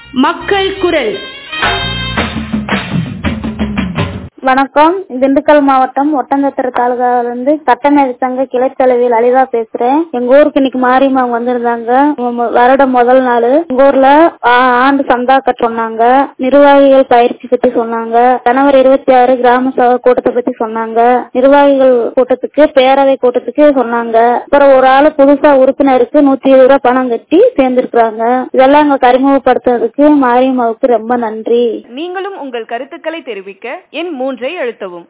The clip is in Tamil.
மக்கள் குரல் வணக்கம் திண்டுக்கல் மாவட்டம் ஒட்டஞ்சத்திர தாலுகாவிலிருந்து சட்டமேதை சங்க கிளை தலைவி லலிதா பேசுறேன் எங்க ஊருக்கு இன்னைக்கு மாரியம்மா அவங்க வந்திருந்தாங்க மு- வருடம் முதல் நாள் எங்க ஊர்ல ஆ- ஆண்டு சந்தா கட்ட சொன்னாங்க நிர்வாகிகள் பயிற்சி பத்தி சொன்னாங்க ஜனவரி இருபத்தி ஆறு கிராம சபை கூட்டத்தை பத்தி சொன்னாங்க நிர்வாகிகள் கூட்டத்துக்கு பேரவை கூட்டத்துக்கு சொன்னாங்க அப்புறம் ஒரு ஆளு புதுசா உறுப்பினருக்கு நூத்தி இருபது ரூபாய் பணம் கட்டி சேர்ந்திருக்கிறாங்க இதெல்லாம் எங்களுக்கு அறிமுகப்படுத்துறதுக்கு மாரியம்மாவுக்கு ரொம்ப நன்றி நீங்களும் உங்கள் கருத்துக்களை தெரிவிக்க எண் மூன்றை அழுத்தவும்